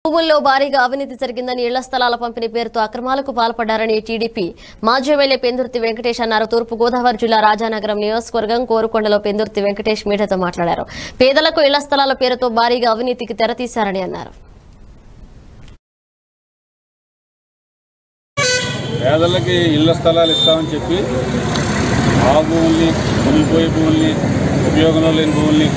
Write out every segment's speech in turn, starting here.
భూముల్లో భారీగా అవినీతి జరిగిందని ఇళ్ల స్థలాల పంపిణీ పేరుతో అక్రమాలకు పాల్పడ్డారని టీడీపీ మాజీ ఎమ్మెల్యే పెందుర్తి వెంకటేష్ అన్నారు తూర్పు గోదావరి జిల్లా రాజానగరం నియోజకవర్గం కోరుకొండలో పెందుర్తి వెంకటేష్ మీడియాతో మాట్లాడారు పేదలకు ఇళ్ల స్థలాల పేరుతో భారీగా అవినీతికి తెరతీశారని అన్నారు పేదలకి ఇళ్ల స్థలాలు ఇస్తామని చెప్పి ఆ భూముల్ని మునిగిపోయే భూముల్ని ఉపయోగంలో లేని భూముల్ని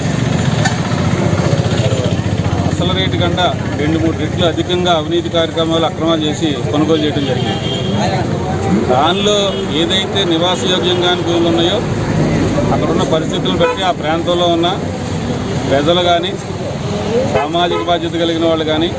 అసలు రేటు కంటే రెండు మూడు రెట్లు అధికంగా అవినీతి కార్యక్రమాలు అక్రమాలు చేసి కొనుగోలు చేయడం జరిగింది దానిలో ఏదైతే నివాసయోగ్యంగా భూములు ఉన్నాయో అక్కడ ఉన్న పరిస్థితులను బట్టి ఆ ప్రాంతంలో ఉన్న ప్రజలు కానీ సామాజిక బాధ్యత కలిగిన వాళ్ళు కానీ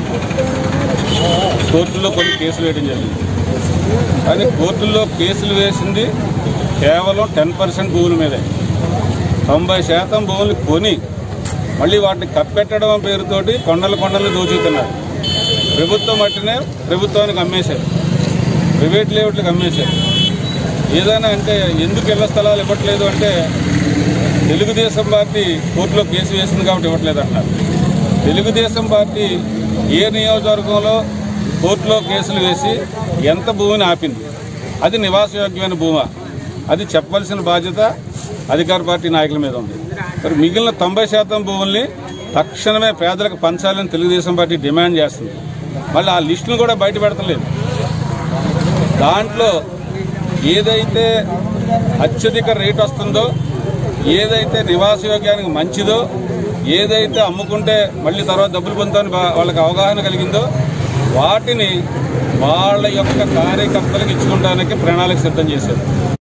కోర్టులో కొన్ని కేసులు వేయడం జరిగింది కానీ కోర్టుల్లో కేసులు వేసింది కేవలం టెన్ పర్సెంట్ భూముల మీదే తొంభై శాతం భూములు కొని మళ్ళీ వాటిని కప్పెట్టడం పేరుతోటి కొండల కొండలు దోచుతున్నారు ప్రభుత్వం మట్టినే ప్రభుత్వానికి అమ్మేశారు ప్రైవేట్ లేఅవుట్లకు అమ్మేశారు ఏదైనా అంటే ఎందుకు ఇళ్ల స్థలాలు ఇవ్వట్లేదు అంటే తెలుగుదేశం పార్టీ కోర్టులో కేసు వేసింది కాబట్టి ఇవ్వట్లేదు అంటున్నారు తెలుగుదేశం పార్టీ ఏ నియోజకవర్గంలో కోర్టులో కేసులు వేసి ఎంత భూమిని ఆపింది అది నివాసయోగ్యమైన భూమా అది చెప్పవలసిన బాధ్యత అధికార పార్టీ నాయకుల మీద ఉంది మరి మిగిలిన తొంభై శాతం భూముల్ని తక్షణమే పేదలకు పంచాలని తెలుగుదేశం పార్టీ డిమాండ్ చేస్తుంది మళ్ళీ ఆ లిస్టును కూడా బయట పెడతలేదు దాంట్లో ఏదైతే అత్యధిక రేట్ వస్తుందో ఏదైతే నివాసయోగ్యానికి మంచిదో ఏదైతే అమ్ముకుంటే మళ్ళీ తర్వాత డబ్బులు పొందుతామని బా- వాళ్ళకి అవగాహన కలిగిందో వాటిని వాళ్ళ యొక్క కార్యకర్తలకు ఇచ్చుకోవడానికి ప్రణాళిక సిద్ధం చేశారు